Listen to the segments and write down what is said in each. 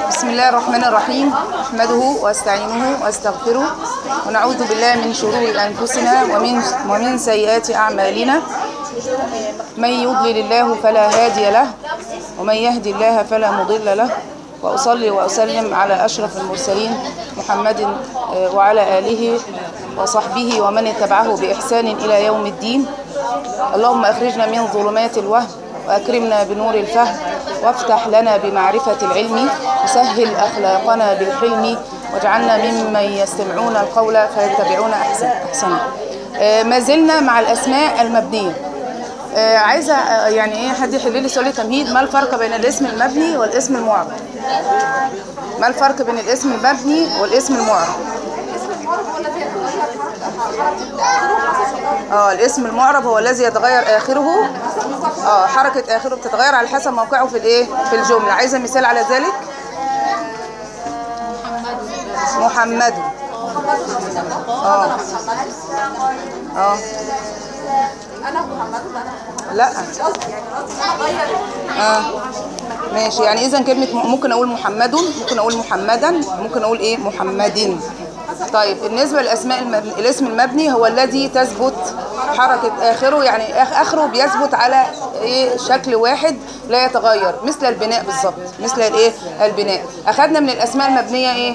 بسم الله الرحمن الرحيم احمده واستعينه واستغفره ونعوذ بالله من شرور انفسنا ومن ومن سيئات اعمالنا من يضلل الله فلا هادي له ومن يهدي الله فلا مضل له واصلي واسلم على اشرف المرسلين محمد آه، وعلى اله وصحبه ومن اتبعه باحسان الى يوم الدين اللهم اخرجنا من ظلمات الوهم واكرمنا بنور الفهم وافتح لنا بمعرفة العلم وسهل أخلاقنا بالحلم واجعلنا ممن يستمعون القول فيتبعون أحسن أحسنه آه، ما زلنا مع الأسماء المبنية آه، عايزة آه، يعني إيه حد يحل لي سؤال تمهيد ما الفرق بين الاسم المبني والاسم المعرب ما الفرق بين الاسم المبني والاسم المعرب اه الاسم المعرب هو الذي يتغير اخره اه حركه اخره بتتغير على حسب موقعه في الايه في الجمله عايزه مثال على ذلك محمد اه اه انا محمد لا اه ماشي يعني اذا كلمه م- ممكن اقول محمد ممكن اقول محمدا ممكن اقول ايه محمد طيب بالنسبه للاسماء المبني الاسم المبني هو الذي تثبت حركه اخره يعني آخ- اخره بيثبت على ايه شكل واحد لا يتغير مثل البناء بالظبط مثل الايه البناء اخذنا من الاسماء المبنيه ايه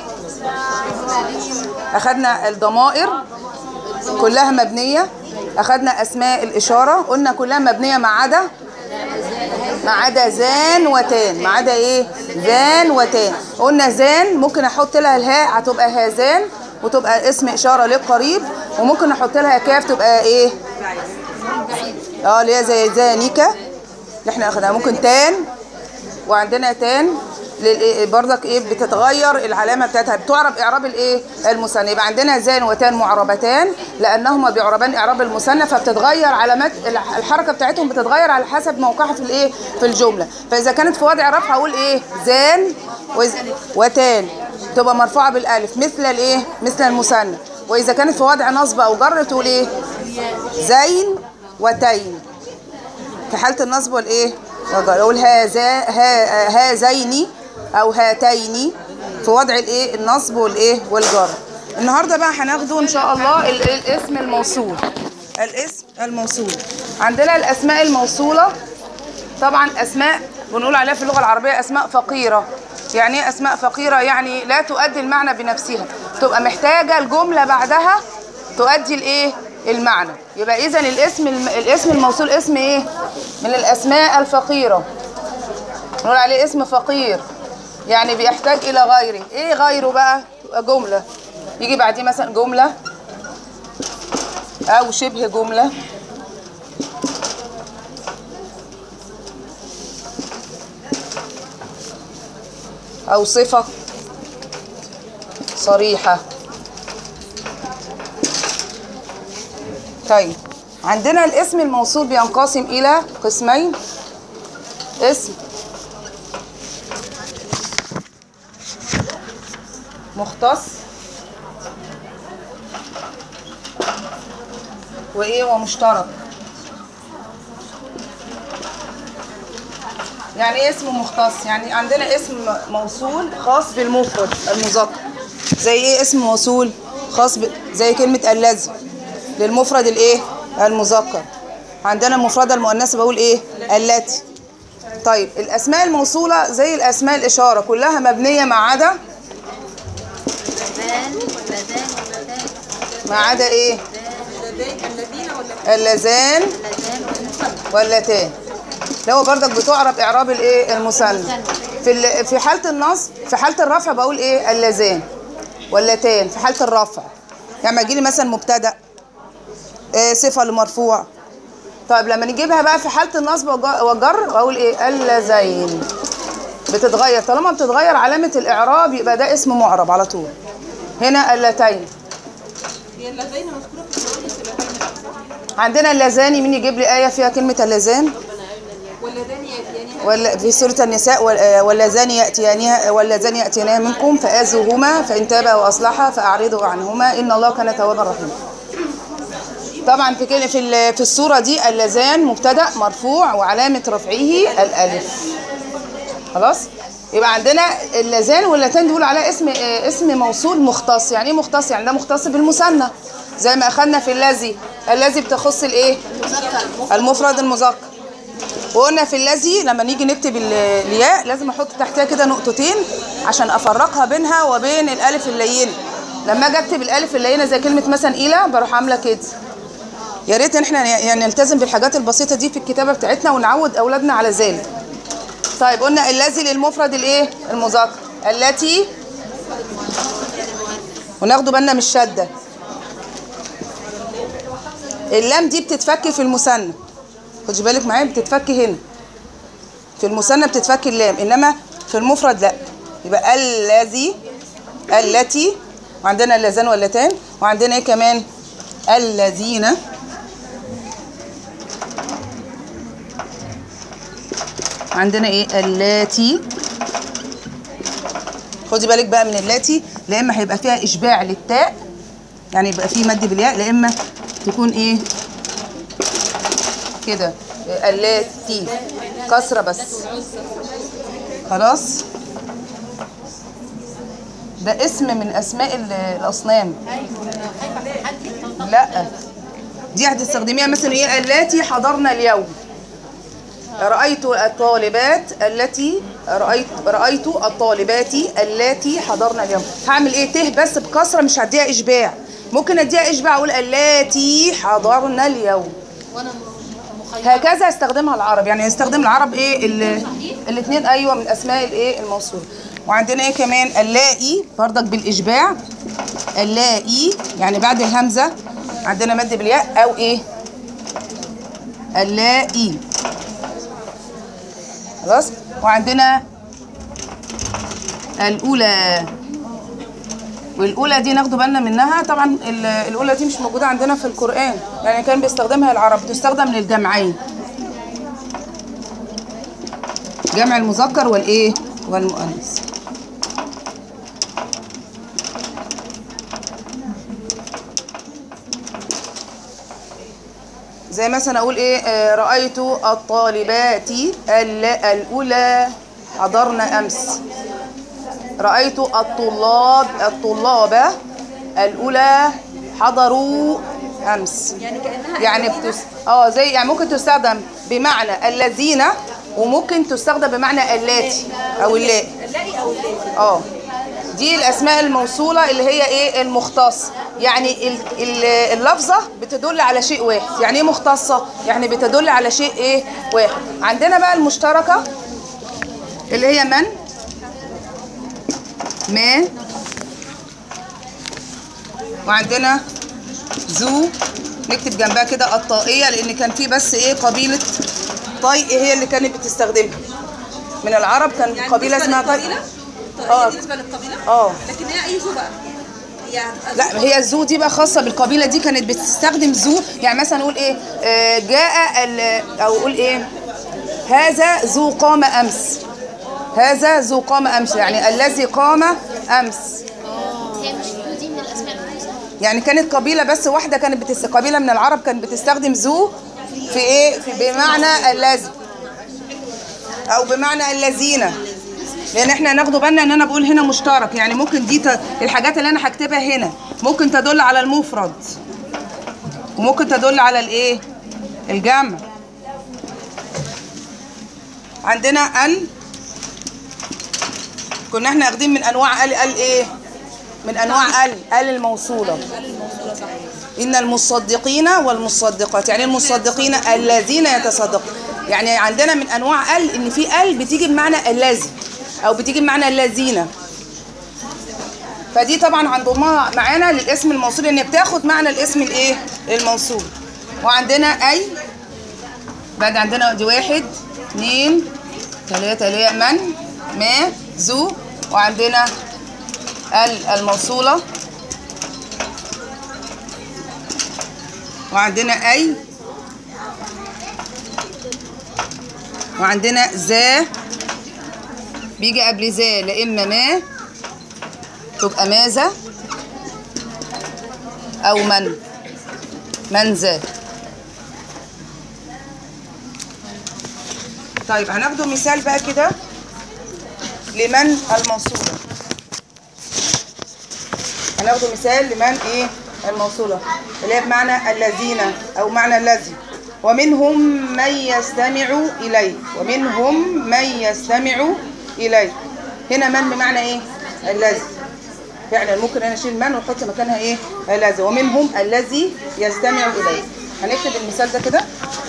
اخذنا الضمائر كلها مبنيه اخذنا اسماء الاشاره قلنا كلها مبنيه ما عدا ما عدا زان وتان ما عدا ايه زان وتان قلنا زان ممكن احط لها الهاء هتبقى هذان وتبقى اسم اشاره للقريب وممكن احط لها كاف تبقى ايه اه اللي هي زي زانيكا اللي احنا اخدناها ممكن تان وعندنا تان للإيه- برضك ايه بتتغير العلامه بتاعتها بتعرب اعراب الايه المثنى يبقى عندنا زان وتان معربتان لانهما بيعربان اعراب المثنى فبتتغير علامات الح- الحركه بتاعتهم بتتغير على حسب موقعها في الايه في الجمله فاذا كانت في وضع رفع اقول ايه زان وز- وتان تبقى مرفوعه بالالف مثل الايه مثل المثنى واذا كانت في وضع نصب او جر تقول ايه زين وتين في حالة النصب والإيه؟ والجر أقول هذا ها- هذين أو هاتين في وضع الإيه؟ النصب والإيه؟ والجر. النهارده بقى هناخده إن شاء الله ال- الاسم الموصول. الاسم الموصول. عندنا الأسماء الموصولة طبعا أسماء بنقول عليها في اللغة العربية أسماء فقيرة. يعني إيه أسماء فقيرة؟ يعني لا تؤدي المعنى بنفسها، تبقى محتاجة الجملة بعدها تؤدي الايه المعنى يبقى اذا الاسم الم... الاسم الموصول اسم ايه من الاسماء الفقيره نقول عليه اسم فقير يعني بيحتاج الى غيره ايه غيره بقى تبقى جمله يجي بعديه مثلا جمله او شبه جمله او صفه صريحه طيب عندنا الاسم الموصول بينقسم إلى قسمين اسم مختص وإيه ومشترك يعني ايه اسم مختص يعني عندنا اسم موصول خاص بالمفرد المذكر زي ايه اسم موصول خاص ب... زي كلمة الذي للمفرد الايه المذكر عندنا المفردة المؤنثة بقول ايه التي طيب الاسماء الموصولة زي الاسماء الاشارة كلها مبنية ما عدا ما عدا ايه اللذان واللتان اللي هو برضك بتعرب اعراب الايه المثنى في ال- في حاله النصب في حاله الرفع بقول ايه اللذان واللتان في حاله الرفع يعني لما يجي لي مثلا مبتدا إيه صفه لمرفوع طيب لما نجيبها بقى في حاله النصب وج- والجر بقول ايه اللذين بتتغير طالما بتتغير علامه الاعراب يبقى ده اسم معرب على طول هنا اللتين هي اللذين مذكوره في الجواب اللذين عندنا اللذان مين يجيب لي ايه فيها كلمه اللذان واللذان ياتيانها ولا في سورة النساء وال- آه، واللذان يأتيانها واللذان يأتيانها منكم فآذوهما فإن تابا وأصلحا فأعرضوا عنهما إن الله كان توابا رحيما. طبعا في كل في ال- في السورة دي اللذان مبتدأ مرفوع وعلامة رفعه الألف. خلاص؟ يبقى عندنا اللذان واللتان دول على اسم آه، اسم موصول مختص يعني ايه مختص يعني ده مختص بالمثنى زي ما اخذنا في الذي الذي بتخص الايه المفرد المذكر وقلنا في الذي لما نيجي نكتب ال- الياء لازم احط تحتها كده نقطتين عشان افرقها بينها وبين الالف اللينه لما اجي اكتب الالف اللينه زي كلمه مثلا الى بروح عامله كده يا ريت ان احنا يعني نلتزم بالحاجات البسيطه دي في الكتابه بتاعتنا ونعود اولادنا على ذلك طيب قلنا الذي للمفرد الايه المذكر التي وناخدوا بالنا من الشده اللام دي بتتفك في المثنى خدي بالك معايا بتتفك هنا في المثنى بتتفك اللام انما في المفرد لا يبقى الذي التي وعندنا اللذان واللتان وعندنا ايه كمان الذين عندنا ايه اللاتي خدي بالك بقى من اللاتي لا اما هيبقى فيها اشباع للتاء يعني يبقى فيه مد بالياء لا اما تكون ايه كده اللاتي كسره بس خلاص ده اسم من اسماء ال- الاصنام لا دي هتستخدميها مثلا ايه اللاتي حضرنا اليوم رأيت الطالبات التي رأيت رأيت الطالبات اللاتي حضرن اليوم هعمل ايه ته بس بكسرة مش هديها إشباع ممكن أديها إشباع أقول اللاتي حضرن اليوم هكذا يستخدمها العرب يعني يستخدم العرب ايه الاثنين ايوه من اسماء الايه الموصول وعندنا ايه كمان اللائي برضك بالاشباع اللائي يعني بعد الهمزه عندنا مد بالياء او ايه اللائي خلاص وعندنا الأولى والأولى دي ناخدوا بالنا منها طبعا ال- الأولى دي مش موجودة عندنا في القرآن يعني كان بيستخدمها العرب تستخدم للجمعين جمع المذكر والإيه والمؤنث زي مثلا اقول ايه آه، رايت الطالبات ال- الاولى حضرن امس رايت الطلاب الطلاب الاولى حضروا امس يعني كانها يعني بتس... اه زي يعني ممكن تستخدم بمعنى الذين وممكن تستخدم بمعنى اللاتي او اللائي نلاقي او اللاتي اه دي الاسماء الموصوله اللي هي ايه المختص يعني ال- ال- اللفظه بتدل على شيء واحد يعني ايه مختصه يعني بتدل على شيء ايه واحد عندنا بقى المشتركه اللي هي من ما وعندنا ذو نكتب جنبها كده الطائيه لان كان في بس ايه قبيله طيء هي اللي كانت بتستخدمها من العرب كان يعني قبيله بالنسبة اسمها للقبيلة؟ طيء طيب آه. بالنسبه للقبيله اه لكن هي اي ذو بقى يعني لا هي الزو دي بقى خاصه بالقبيله دي كانت بتستخدم زو يعني مثلا نقول ايه آه، جاء ال- او اقول ايه هذا ذو قام امس هذا ذو قام امس يعني الذي قام امس هي مش فلو دي من الاسماء الخمسه يعني كانت قبيله بس واحده كانت بتست... قبيله من العرب كانت بتستخدم ذو في ايه في بمعنى الذي او بمعنى الذين لان احنا ناخدوا بالنا ان انا بقول هنا مشترك يعني ممكن دي ت... الحاجات اللي انا هكتبها هنا ممكن تدل على المفرد وممكن تدل على الايه الجمع عندنا ال كنا احنا واخدين من انواع ال ال ايه من انواع ال ال الموصوله ان المصدقين والمصدقات يعني المصدقين الذين يتصدقون يعني عندنا من انواع ال ان في ال بتيجي بمعنى الذي او بتيجي بمعنى الذين فدي طبعا هنضمها معانا للاسم الموصول ان بتاخد معنى الاسم الايه الموصول وعندنا اي بعد عندنا دي واحد اثنين ثلاثة اللي هي من ما ذو وعندنا ال الموصولة وعندنا أي وعندنا ذا بيجي قبل ذا لا إما ما تبقى ماذا أو من من ذا طيب هناخده مثال بقى كده لمن الموصولة هناخد مثال لمن ايه الموصولة اللي هي بمعنى الذين او معنى الذي ومنهم من يستمع إليك ومنهم من يستمع إليك هنا من بمعنى ايه الذي فعلا ممكن انا اشيل من واحط مكانها ايه الذي ومنهم الذي يستمع اليك هنكتب المثال ده كده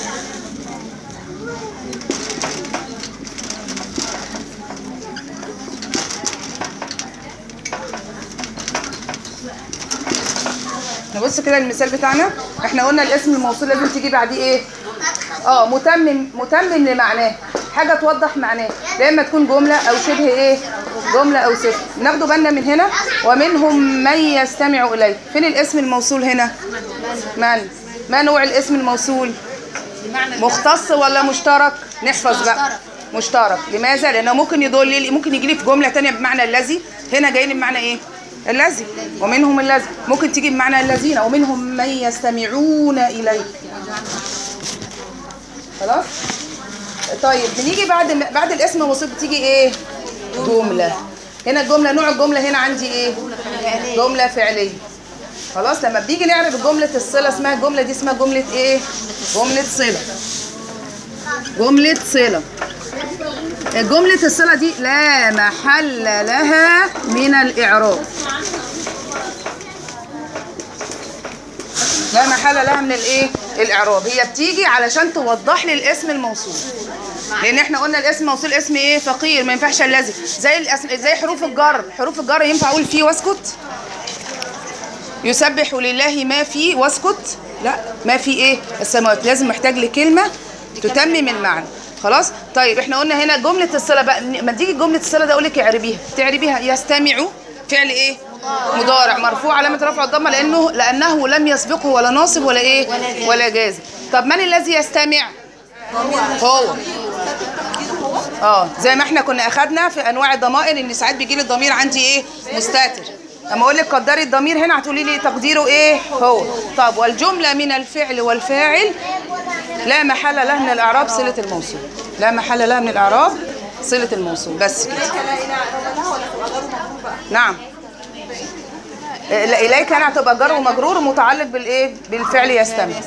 نبص كده المثال بتاعنا احنا قلنا الاسم الموصول لازم تيجي بعديه ايه اه متمم متمم لمعناه حاجه توضح معناه يا اما تكون جمله او شبه ايه جمله او صفه ناخدوا بالنا من هنا ومنهم من يستمع اليك فين الاسم الموصول هنا من ما نوع الاسم الموصول مختص ولا مشترك نحفظ بقى مشترك لماذا لانه ممكن يدل لي ممكن يجي لي في جمله تانية بمعنى الذي هنا جاي لي بمعنى ايه الذي ومنهم الذي ممكن تيجي بمعنى الذين ومنهم من يستمعون اليك خلاص طيب بنيجي بعد بعد الاسم الموصول بتيجي ايه جمله هنا الجمله نوع الجمله هنا عندي ايه جمله فعليه خلاص لما بنيجي نعرف جمله الصله اسمها الجمله دي اسمها جمله ايه جمله صله جمله صله جمله الصله دي لا محل لها من الاعراب لا محل لها من الايه الاعراب هي بتيجي علشان توضح لي الاسم الموصول لان احنا قلنا الاسم الموصول اسم ايه فقير ما ينفعش الذي زي الاسم زي حروف الجر حروف الجر ينفع اقول فيه واسكت يسبح لله ما في واسكت لا ما في ايه السماوات لازم محتاج لكلمه تتمم المعنى خلاص طيب احنا قلنا هنا جمله الصله بقى ما تيجي جمله الصله ده اقول لك اعربيها تعربيها يستمع فعل ايه مضارع مرفوع علامه رفع الضمه لانه لانه لم يسبقه ولا ناصب ولا ايه ولا جازم طب من الذي يستمع هو اه زي ما احنا كنا اخدنا في انواع الضمائر ان ساعات بيجي لي الضمير عندي ايه مستتر لما اقول لك قدري الضمير هنا هتقولي لي تقديره ايه هو طب والجمله من الفعل والفاعل لا محل لها من الاعراب صله الموصول لا محل لها من الاعراب صله الموصول بس كده نعم إيه، لا اليك انا هتبقى جر ومجرور ومتعلق بالايه بالفعل يستمع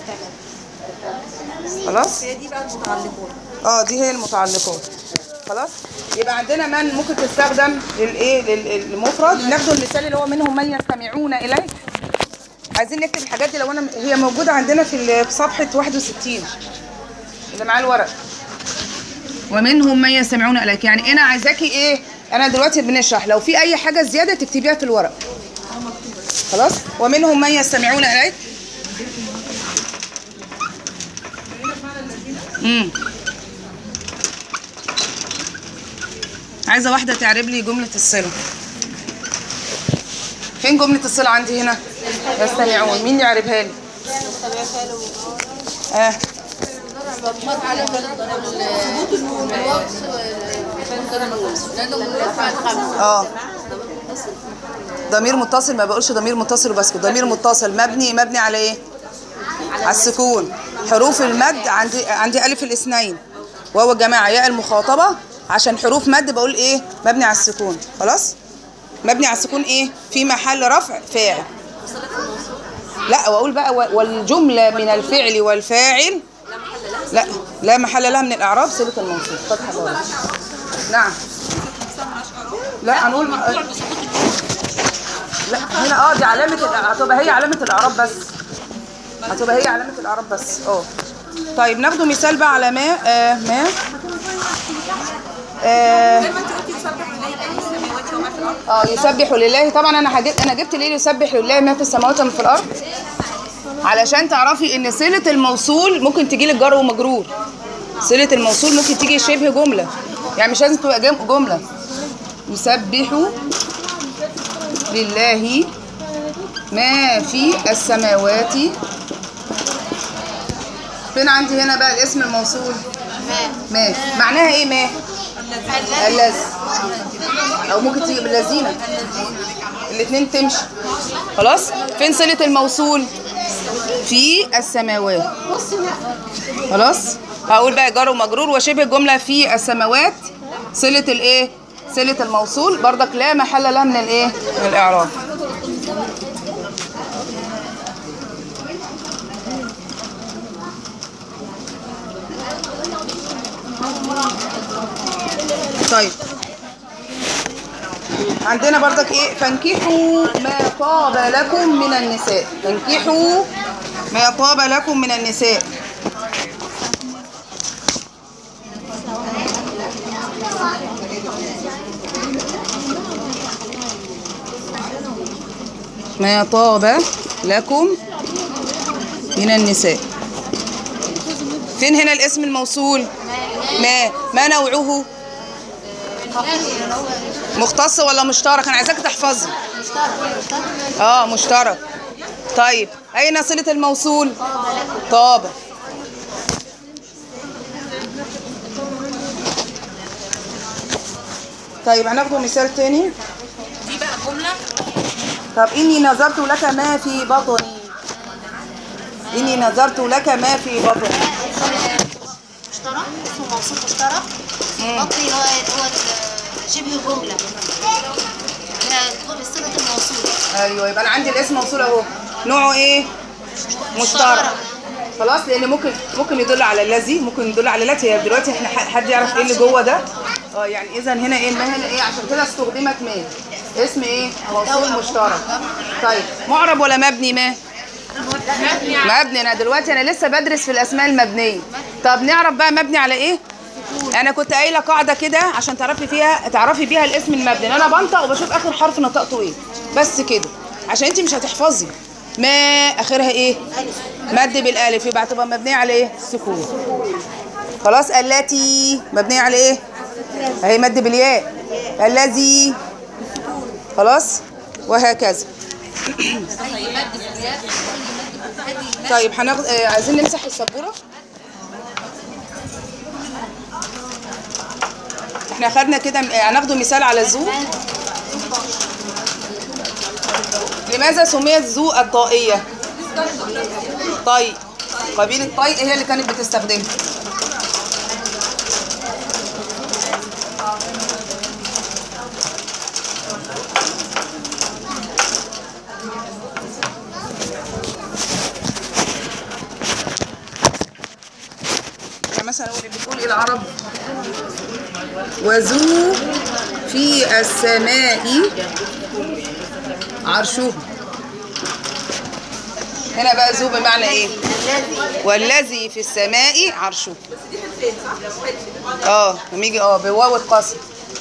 خلاص هي دي بقى المتعلقات اه دي هي المتعلقات خلاص يبقى عندنا من ممكن تستخدم للايه لل- للمفرد ناخد المثال اللي هو منهم من يستمعون اليك عايزين نكتب الحاجات دي لو انا هي موجوده عندنا في ال- في صفحه 61 اللي معاه الورق ومنهم من يستمعون اليك يعني انا عايزاكي ايه انا دلوقتي بنشرح لو في اي حاجه زياده تكتبيها في الورق خلاص ومنهم من يستمعون اليك امم عايزه واحده تعرب لي جمله الصله فين جمله الصله عندي هنا يستمعون مين يعربها لي اه اه ضمير متصل ما بقولش ضمير متصل وبسكت ضمير متصل مبني مبني على ايه على السكون حروف المد عندي عندي الف الاثنين وهو الجماعه ياء المخاطبه عشان حروف مد بقول ايه مبني على السكون خلاص مبني على السكون ايه في محل رفع فاعل لا واقول بقى و- والجمله من الفعل والفاعل لا لا محل لها من الاعراب صله الموصول فتح الواو نعم لا هنقول ما- لا هنا اه دي علامه الإع- هتبقى هي علامه الاعراب بس هتبقى هي علامه الاعراب بس اه طيب ناخده مثال بقى على ما آه ما آه زي ما انت قلتي يسبح لله ما في السماوات وما في الارض اه يسبح لله طبعا انا هجيب انا جبت ليه يسبح لله ما في السماوات وما في الارض علشان تعرفي ان صله الموصول ممكن تجي لك جر ومجرور صله الموصول ممكن تيجي شبه جمله يعني مش لازم تبقى جم- جمله يسبح لله ما في السماوات فين عندي هنا بقى الاسم الموصول ما معناها ايه ما الذي او ممكن تيجي بالذين الاثنين تمشي خلاص فين صله الموصول في السماوات خلاص هقول بقى جار ومجرور وشبه الجمله في السماوات صله الايه صلة الموصول برضك لا محل لها من الايه من الاعراب طيب عندنا برضك ايه فانكحوا ما طاب لكم من النساء فانكحوا ما طاب لكم من النساء ما طاب لكم من النساء فين هنا الاسم الموصول ما ما نوعه مختص ولا مشترك انا عايزاك تحفظي اه مشترك طيب اين صلة الموصول طاب طيب هناخده مثال تاني دي بقى جمله طب إني نظرت لك ما في بطني إني نظرت لك ما في بطني مشترك اسمه موصول مشترك بطني هو هو شبه جملة ده صيغة الموصول أيوه يبقى أنا عندي الاسم موصول أهو نوعه إيه؟ مشترك خلاص لأن ممكن ممكن يدل على الذي ممكن يدل على التي هي دلوقتي احنا ح- حد يعرف ايه اللي جوه ده؟ اه يعني إذا هنا ايه ما هنا ايه عشان كده استخدمت ما اسم ايه؟ موصول مشترك طيب معرب ولا مبني ما؟ مبني انا دلوقتي انا لسه بدرس في الاسماء المبنيه طب نعرف بقى مبني على ايه انا كنت قايله قاعده كده عشان تعرفي فيها تعرفي بيها الاسم المبني ان انا بنطق وبشوف اخر حرف نطقته ايه بس كده عشان انت مش هتحفظي ما اخرها ايه مد بالالف يبقى هتبقى مبنيه على ايه السكون خلاص التي مبنيه على ايه اهي مد بالياء الذي خلاص وهكذا طيب هناخد آه، عايزين نمسح السبوره احنا خدنا كده آه، هناخده مثال على الزو لماذا سميت زو الطائيه طي قبيله طي هي اللي كانت بتستخدمها يعني مثلا هو اللي بتقول العرب وذو في السماء عرشه هنا بقى ذو بمعنى ايه والذي في السماء عرشه اه لما يجي اه بواو القصر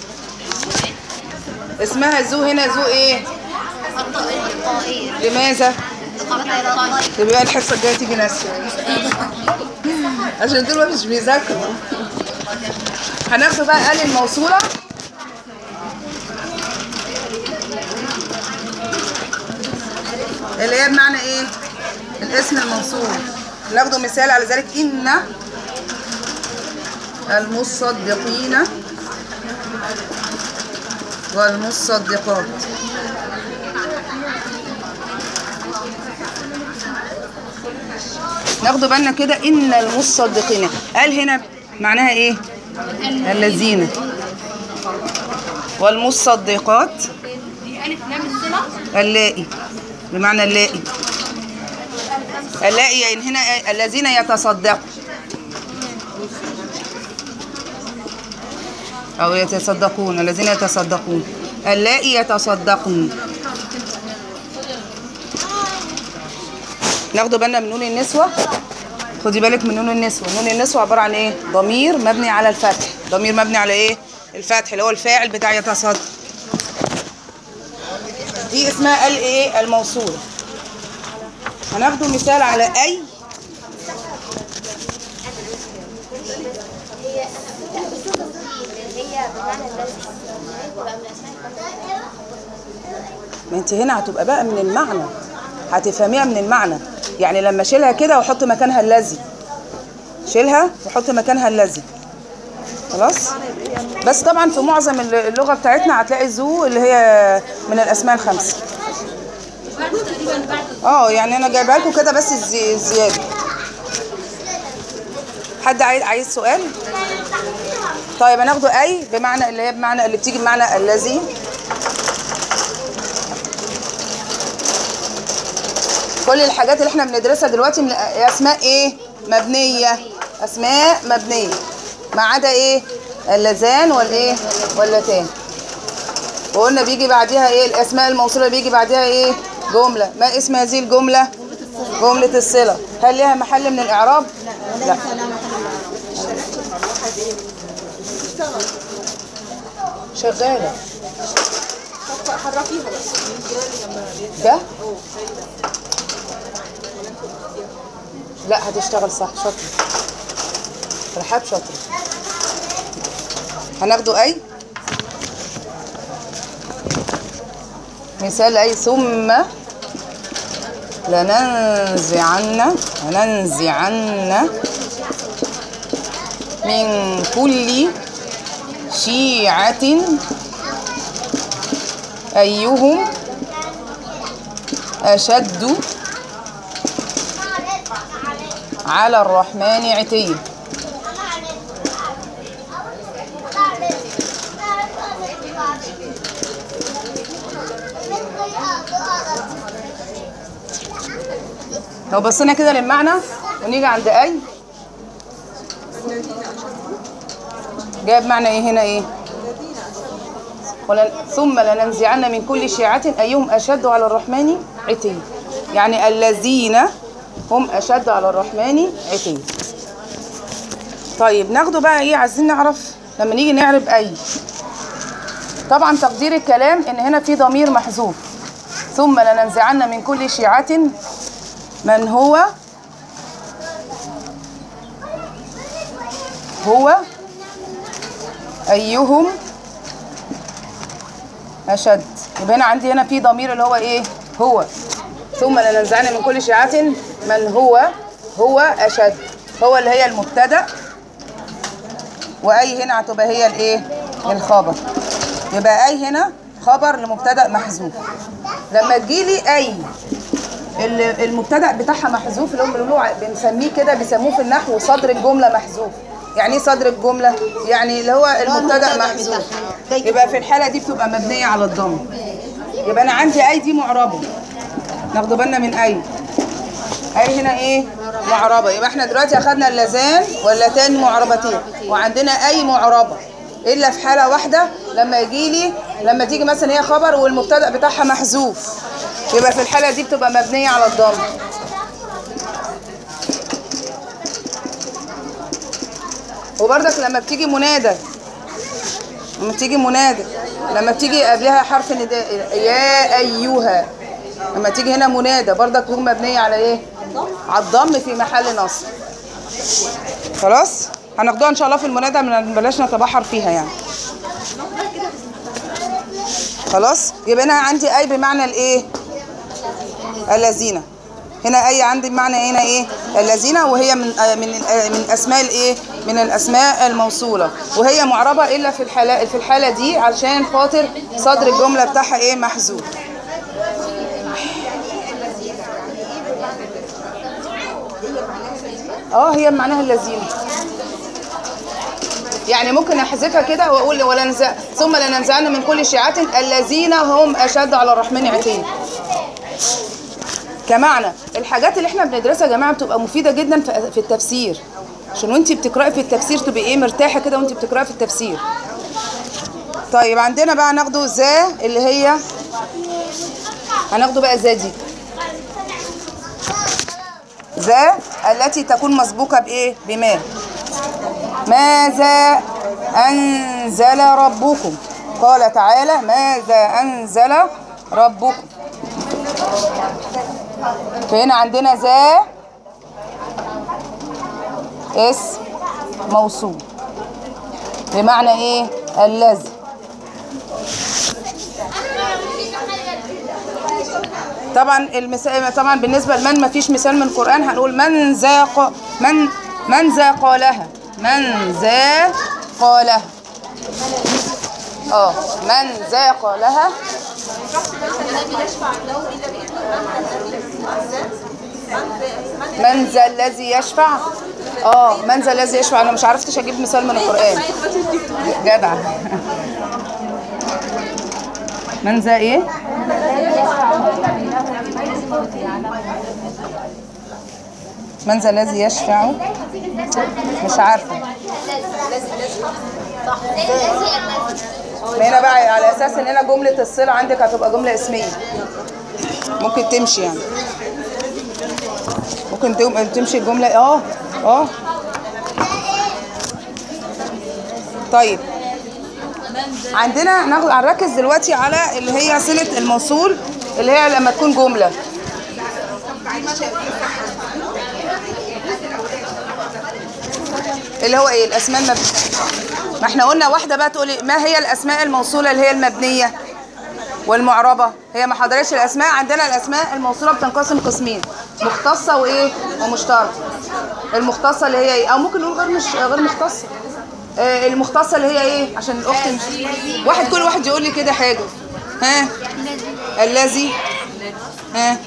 اسمها ذو هنا ذو ايه الطائية لماذا الطائية يبقى الحصه الجايه تيجي ناس عشان دول مش بيذاكروا هناخد بقى آل الموصولة اللي هي بمعنى ايه؟ الاسم الموصول ناخده مثال على ذلك إن المصدقين والمصدقات ناخدوا بالنا كده ان المصدقين قال هنا معناها ايه الذين والمصدقات دي الف لام الصله اللائي بمعنى اللائي اللائي يعني هنا إيه؟ الذين يتصدقون أو يتصدقون الذين يتصدقون اللائي يتصدقن ناخدوا بالنا من نون النسوة خدي بالك من نون النسوة نون النسوة عبارة عن ايه ضمير مبني على الفتح ضمير مبني على ايه الفتح اللي هو الفاعل بتاع يتصدق دي اسمها ال ايه الموصول هناخده مثال على اي هي بمعنى الذي يبقى من الأسماء ما انت هنا هتبقى بقى من المعنى هتفهميها من المعنى يعني لما اشيلها كده واحط مكانها الذي شيلها وحط مكانها الذي خلاص بس طبعا في معظم اللغه بتاعتنا هتلاقي الزو اللي هي من الاسماء الخمسه اه يعني انا جايبها لكم كده بس الزي- الزياده حد عايز عايز سؤال طيب هناخده اي بمعنى اللي هي بمعنى اللي بتيجي بمعنى الذي كل الحاجات اللي احنا بندرسها دلوقتي من اسماء ايه مبنيه اسماء مبنيه ما عدا ايه اللذان والايه واللتان وقلنا بيجي بعديها ايه الاسماء الموصوله بيجي بعديها ايه جمله ما اسم هذه الجمله جمله الصله هل لها محل من الاعراب لا شغاله حركيها بس ده لا هتشتغل صح شاطر رحاب شاطر هناخده اي مثال اي ثم لننزعن لننزعن من كل شيعة أيهم أشد على الرحمن عتيا لو بصينا كده للمعنى ونيجي عند أي جايب معنى ايه هنا ايه ولن ثم لننزعن من كل شيعة أيهم أشد على الرحمن عتيا يعني الذين هم أشد على الرحمن عتيا طيب ناخده بقى ايه عايزين نعرف لما نيجي نعرب أي طبعا تقدير الكلام ان هنا في ضمير محذوف ثم لننزعن من كل شيعة من هو هو أيهم أشد يبقى هنا عندي هنا في ضمير اللي هو إيه هو ثم لننزعن من كل شيعة من هو هو أشد هو اللي هي المبتدأ وأي هنا هتبقى هي الإيه الخبر يبقى أي هنا خبر لمبتدأ محذوف لما تجيلي أي ال- المبتدأ بتاعها محذوف اللي هم بيقولوا ع- بنسميه كده بيسموه في النحو صدر الجملة محذوف يعني ايه صدر الجملة؟ يعني اللي هو المبتدأ المبتدأ محذوف بتاعها. يبقى في الحالة دي بتبقى مبنية على الضم يبقى أنا عندي أي دي معربة ناخد بالنا من أي أي هنا إيه؟ معربة يبقى إحنا دلوقتي أخدنا اللذان واللتان معربتين وعندنا أي معربة إلا في حالة واحدة لما يجي لي لما تيجي مثلا هي خبر والمبتدأ بتاعها محذوف يبقى في الحالة دي بتبقى مبنية على الضم وبرضك لما بتيجي منادى لما بتيجي منادى لما بتيجي قبلها حرف نداء يا ايها لما تيجي هنا منادى برضك تكون مبنيه على ايه على الضم في محل نصب خلاص هناخدوها ان شاء الله في المنادى من بلاش نتبحر فيها يعني خلاص يبقى انا عندي اي بمعنى الايه الذين هنا اي عندي بمعنى هنا ايه الذين وهي من آه، من آه، من اسماء الايه من الاسماء الموصوله وهي معربه الا في الحاله في الحاله دي علشان خاطر صدر الجمله بتاعها ايه محذوف اه هي معناها الذين يعني ممكن احذفها كده واقول ولا نزع ثم لننزعن من كل شيعة الذين هم اشد على الرحمن عتيا كمعنى الحاجات اللي احنا بندرسها يا جماعه بتبقى مفيده جدا في في التفسير عشان وانت بتقراي في التفسير تبقي ايه مرتاحه كده وانت بتقراي في التفسير طيب عندنا بقى ناخده ذا اللي هي هناخده بقى ذا دي ذا التي تكون مسبوقه بايه بما ماذا انزل ربكم قال تعالى ماذا انزل ربكم فهنا عندنا ذا اسم موصول بمعنى ايه الذي طبعا المثال طبعا بالنسبه لمن ما فيش مثال من القران هنقول من ذاق من من ذا قالها من ذا قالها اه من ذا قالها من ذا الذي يشفع اه من ذا الذي يشفع انا مش عرفتش اجيب مثال من القران جدع من ذا ايه من ذا الذي يشفع مش عارفه هنا بقى على اساس ان هنا جمله الصله عندك هتبقى جمله اسميه ممكن تمشي يعني ممكن تم- تمشي الجمله اه اه طيب عندنا ناخد هنركز دلوقتي على اللي هي صله الموصول اللي هي لما تكون جمله اللي هو ايه الاسماء المبنيه ما احنا قلنا واحده بقى تقولي ما هي الاسماء الموصوله اللي هي المبنيه والمعربه هي ما حضرتش الاسماء عندنا الاسماء الموصوله بتنقسم قسمين مختصه وايه ومشتركه المختصه اللي هي ايه او ممكن نقول غير مش غير مختصه آه المختصه اللي هي ايه عشان الاخت مش واحد كل واحد يقول لي كده حاجه ها الذي ها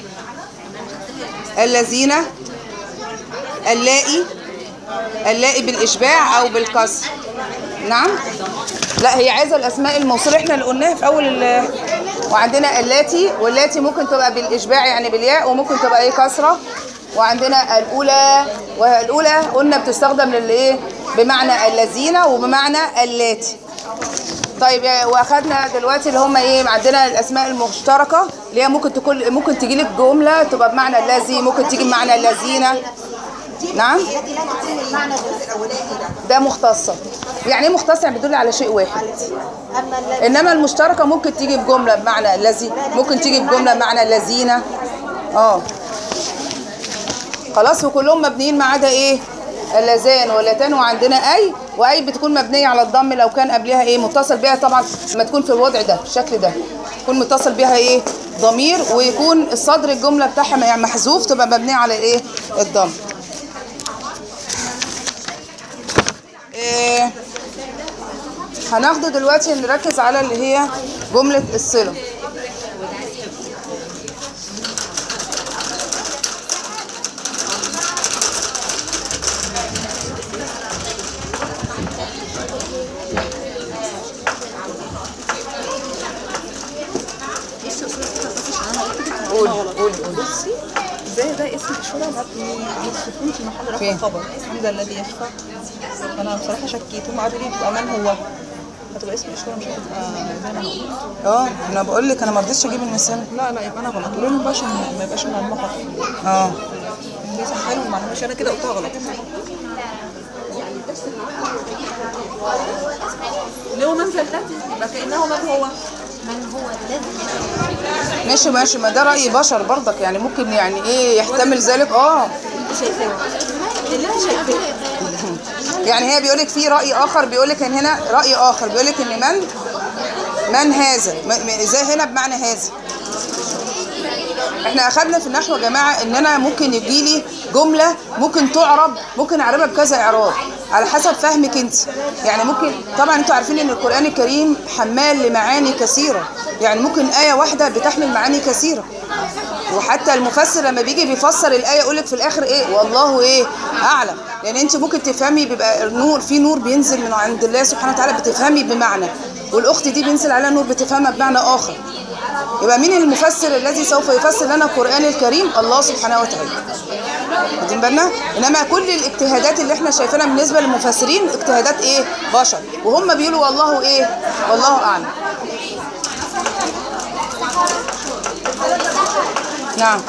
الذين اللائي اللائي بالإشباع أو بالكسر نعم لا هي عايزة الأسماء الموصولة احنا اللي قلناها في أول ال وعندنا اللاتي واللاتي ممكن تبقى بالإشباع يعني بالياء وممكن تبقى إيه كسرة وعندنا الأولى والأولى قلنا بتستخدم للإيه بمعنى الذين وبمعنى اللاتي طيب يا- واخدنا دلوقتي اللي هم ايه عندنا الاسماء المشتركه اللي هي ممكن تكون ممكن تجي لك جمله تبقى بمعنى الذي ممكن تيجي بمعنى الذين نعم التي لا تتم المعنى الجزء الاولاني ده ده مختصه يعني ايه مختص يعني بيدل على شيء واحد اما الذي انما المشتركه ممكن تيجي بجمله بمعنى الذي ممكن تيجي بجمله بمعنى الذين اه خلاص وكلهم مبنيين ما عدا ايه اللذان واللتان وعندنا اي واي بتكون مبنيه على الضم لو كان قبلها ايه متصل بها طبعا لما تكون في الوضع ده بالشكل ده يكون متصل بها ايه ضمير ويكون الصدر الجمله بتاعها يعني محذوف تبقى مبنيه على ايه الضم إيه هناخده دلوقتي نركز على اللي هي جملة الصلة قول قول قول ازاي ده اسم اشاره مبني للسكون في محل فين؟ رفع خبر اسم ده الذي يشفع انا بصراحه شكيت هم قالوا لي تبقى من هو هتبقى اسم اشاره مش هتبقى زي ما انا قلت. اه انا بقول لك انا ما رضيتش اجيب المثال لا لا يبقى انا غلط قولوا لهم بقى عشان ما يبقاش المعلومه خطا اه بيسهلوا المعلومه عشان انا كده قلتها غلط اللي هو من ذا الذي يبقى كانه من هو ماشي ماشي ما ده رأي بشر برضك يعني ممكن يعني ايه يحتمل ذلك اه اللي انت شايفاه يعني هي بيقولك في رأي آخر بيقولك ان هنا رأي آخر بيقولك ان من من هذا م- م- ازاي هنا بمعنى هذا احنا اخدنا في النحو يا جماعه ان انا ممكن يجي لي جمله ممكن تعرب ممكن اعربها بكذا اعراب على حسب فهمك انت يعني ممكن طبعا انتوا عارفين ان القران الكريم حمال لمعاني كثيره يعني ممكن ايه واحده بتحمل معاني كثيره وحتى المفسر لما بيجي بيفسر الايه يقول لك في الاخر ايه والله ايه اعلم لان انت ممكن تفهمي بيبقى النور في نور بينزل من عند الله سبحانه وتعالى بتفهمي بمعنى والاخت دي بينزل عليها نور بتفهمها بمعنى اخر يبقى مين المفسر الذي سوف يفسر لنا القرآن الكريم الله سبحانه وتعالى واخدين بالنا انما كل الاجتهادات اللي احنا شايفينها بالنسبه للمفسرين اجتهادات ايه بشر وهم بيقولوا والله ايه والله اعلم نعم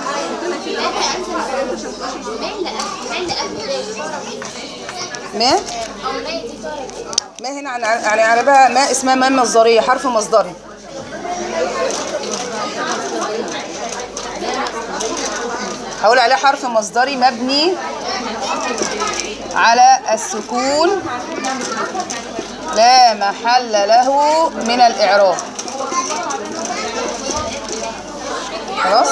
ما ما هنا عن يعني عربها ما اسمها ما مصدريه حرف مصدري هقول عليه حرف مصدري مبني على السكون لا محل له من الإعراب خلاص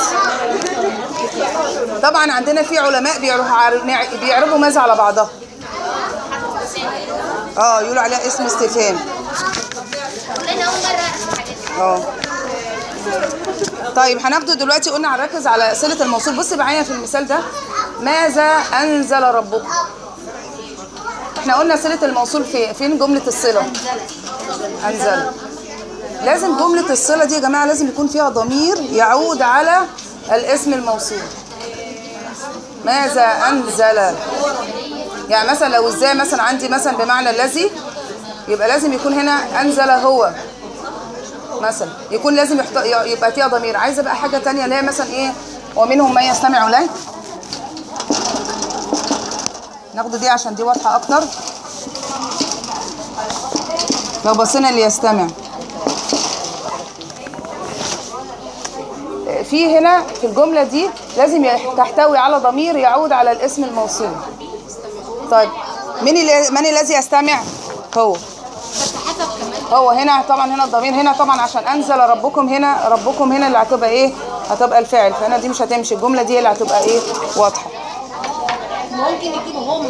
طبعا عندنا في علماء بيعرفوا بيعربوا ماذا على بعضها اه يقولوا عليها اسم استفهام انا اول مره اسمع حاجات اه طيب هناخده دلوقتي قلنا هنركز على صلة الموصول بص معايا في المثال ده ماذا أنزل ربكم احنا قلنا صلة الموصول في فين جملة الصلة أنزل لازم جملة الصلة دي يا جماعة لازم يكون فيها ضمير يعود على الاسم الموصول ماذا أنزل يعني مثلا لو ازاي مثلا عندي مثلا بمعنى الذي يبقى لازم يكون هنا أنزل هو مثلا يكون لازم يحط... يبقى فيها ضمير عايزه بقى حاجه تانية اللي هي مثلا ايه ومنهم من يستمع اليك ناخد دي عشان دي واضحه اكتر لو بصينا اللي يستمع في هنا في الجمله دي لازم يح- تحتوي على ضمير يعود على الاسم الموصول طيب من اللي من الذي يستمع هو هو هنا طبعا هنا الضمير هنا طبعا عشان انزل ربكم هنا ربكم هنا اللي هتبقى ايه هتبقى الفعل فهنا دي مش هتمشي الجمله دي اللي هتبقى ايه واضحه ممكن يجيبوا هم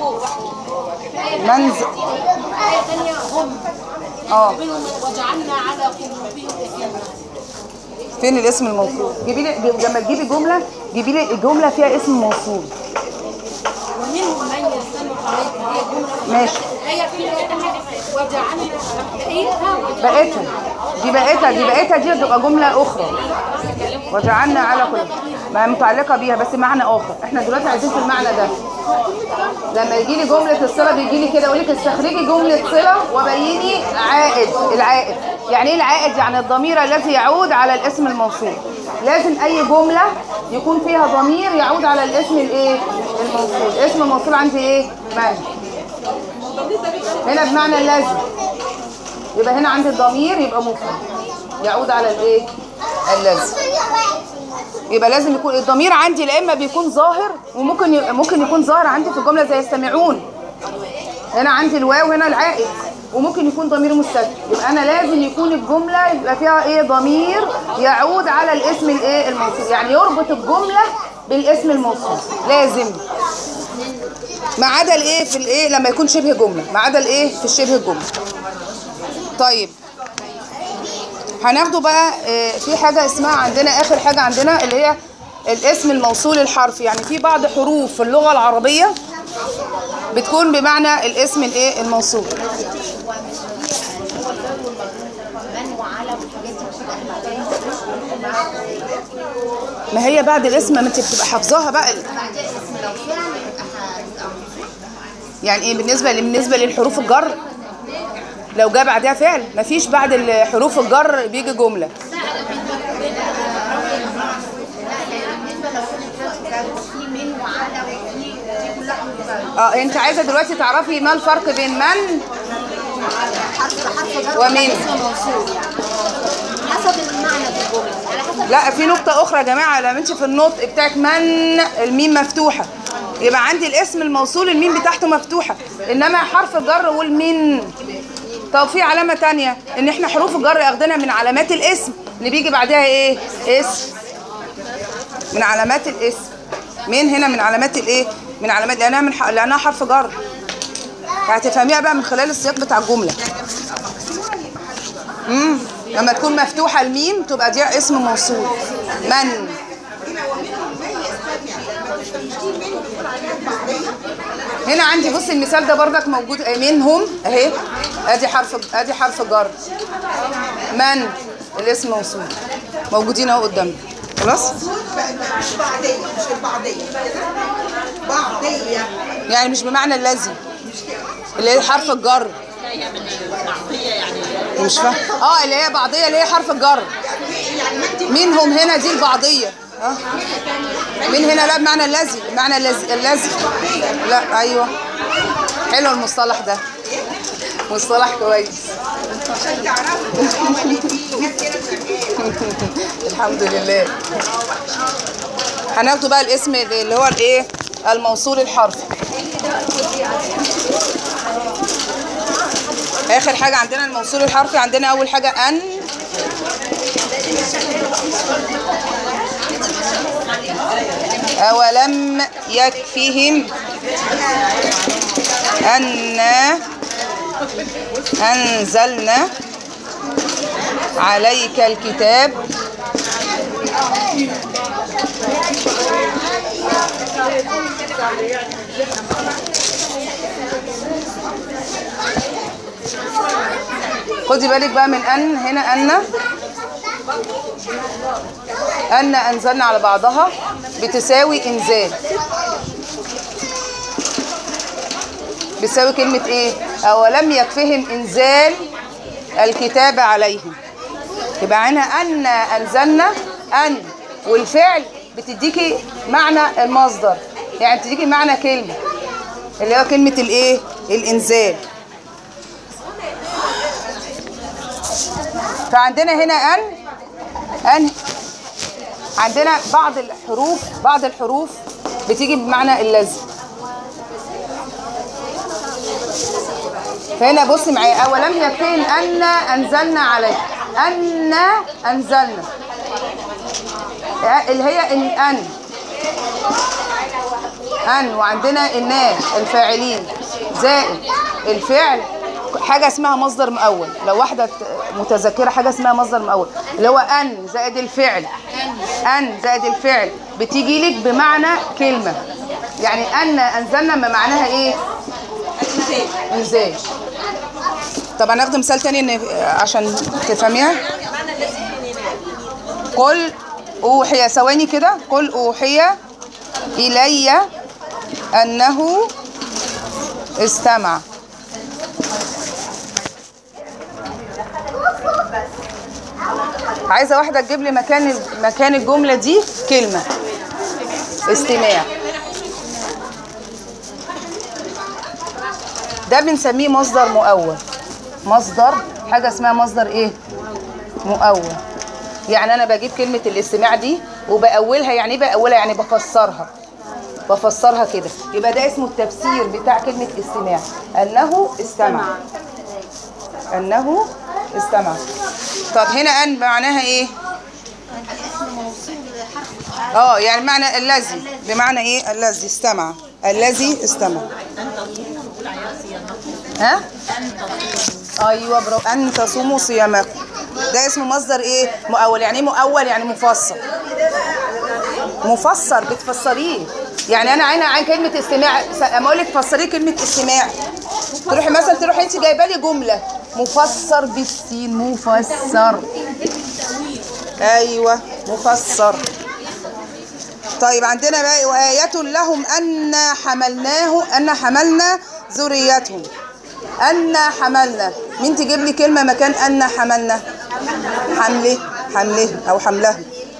منزل آية تانية هم اه منهم وجعلنا على قلوبهم أكنة فين الاسم الموصول جيبي لي لما تجيبي جمله جيبي لي الجمله فيها اسم موصول ومنهم من يستمع عليك هي جملة ماشي هي في آية تانية وجعلنا بقيتها بقيتها دي بقيتها دي بقيتها دي تبقى جمله اخرى وجعلنا على كل ما هي متعلقه بيها بس معنى اخر احنا دلوقتي عايزين في المعنى ده لما يجي لي جمله الصله بيجي لي كده يقول لك استخرجي جمله صله وبيني عائد العائد يعني ايه العائد يعني الضمير الذي يعود على الاسم الموصول لازم اي جمله يكون فيها ضمير يعود على الاسم الايه الموصول اسم الموصول عندي ايه من هنا بمعنى الذي يبقى هنا عندي الضمير يبقى مفرد يعود على الايه الذي يبقى لازم يكون الضمير عندي لا اما بيكون ظاهر وممكن ي... ممكن يكون ظاهر عندي في الجمله زي يستمعون هنا عندي الواو هنا العائد وممكن يكون ضمير مستتر يبقى انا لازم يكون الجمله يبقى فيها ايه ضمير يعود على الاسم الايه الموصول يعني يربط الجمله بالاسم الموصول لازم ما عدا الايه في الايه لما يكون شبه جمله ما عدا الايه في الشبه الجمله طيب هناخده بقى آه، في حاجة اسمها عندنا آخر حاجة عندنا اللي هي الاسم الموصول الحرفي يعني في بعض حروف في اللغة العربية بتكون بمعنى الاسم الايه الموصول من وعلى والحاجات دي بتبقى ما هي بعد الاسم ما انت بتبقى حافظاها بقى بعدين اسم لو فعلا يبقى هيبقى يعني ايه بالنسبة بالنسبة للحروف الجر لو جاء بعدها فعل مفيش بعد الحروف الجر بيجي جملة بالنسبة لو كانت في من وعلى وفي دي كلها اه انت عايزة دلوقتي تعرفي ما الفرق بين من حرف حرف جر ومن. اسم موصول يعني حسب المعنى في الجملة على حسب لا في نقطة أخرى يا جماعة لما انت في النطق بتاعك من الميم مفتوحة يبقى عندي الاسم الموصول الميم بتاعته مفتوحة إنما حرف الجر والمن طب في علامة تانية إن إحنا حروف الجر أخدنا من علامات الاسم اللي بيجي بعدها إيه؟ اسم من علامات الاسم من هنا من علامات الإيه؟ من علامات لأنها من ح... لأنها حرف جر هتفهميها بقى من خلال السياق بتاع الجملة امم لما تكون مفتوحة الميم تبقى دي اسم موصول من هنا عندي بصي المثال ده بردك موجود آه، منهم اهي ادي حرف ادي حرف جر من الاسم موصول موجودين اهو قدامنا خلاص مش بعدية مش البعضية بعضية يعني مش بمعنى الذي اللي هي حرف الجر مش فاهم اه اللي هي بعضيه اللي هي حرف الجر منهم هنا دي البعضيه اه من هنا لا بمعنى الذي بمعنى الذي الذي لا ايوه حلو المصطلح ده مصطلح كويس عشان تعرفوا هو اللي فيه ناس كده بتعمل الحمد لله هناخده بقى الاسم اللي هو الايه الموصول الحرفي اخر حاجه عندنا الموصول الحرفي عندنا اول حاجه ان اولم يكفيهم أنا أنزلنا عليك الكتاب خدي بالك بقى من ان هنا ان ان انزلنا على بعضها بتساوي انزال بتساوي كلمة ايه اولم يكفهم انزال الكتاب عليهم يبقى عنها ان انزلنا ان والفعل بتديكي معنى المصدر يعني بتديكي معنى كلمة اللي هو كلمة الايه الانزال فعندنا هنا ان ان عندنا بعض الحروف بعض الحروف بتيجي بمعنى الذي فهنا بص معايا اولم يكفيهم ان انزلنا عليه ان انزلنا اللي هي ان ان ان وعندنا الناس الفاعلين زائد الفعل حاجه اسمها مصدر مؤول لو واحده متذكره حاجه اسمها مصدر مؤول اللي هو ان زائد الفعل ان زائد الفعل بتيجي لك بمعنى كلمه يعني ان انزلنا ما معناها ايه انزال طب هناخد مثال تاني إن عشان تفهميها قل اوحي ثواني كده قل اوحي الي انه استمع عايزه واحده تجيب لي مكان مكان الجمله دي كلمه استماع ده بنسميه مصدر مؤول مصدر حاجه اسمها مصدر ايه مؤول يعني انا بجيب كلمه الاستماع دي وبأولها يعني ايه بأولها يعني بفسرها بفسرها كده يبقى ده اسمه التفسير بتاع كلمه استماع انه استمع انه استمع طب هنا ان معناها ايه اه يعني معنى الذي بمعنى ايه الذي استمع الذي استمع ها ايوه برافو ان تصوموا صيامكم ده اسمه مصدر ايه مؤول يعني ايه مؤول يعني مفسر مفسر بتفسريه يعني انا عيني عين كلمه استماع اما اقول لك فسري كلمه استماع تروحي مثلا تروحي انت جايبه لي جمله مفسر بالسين مفسر ايوه مفسر طيب عندنا بقى وآية لهم أن حملناه أن حملنا ذريتهم أن حملنا مين تجيب لي كلمة مكان أن حملنا حمله حمله أو حمله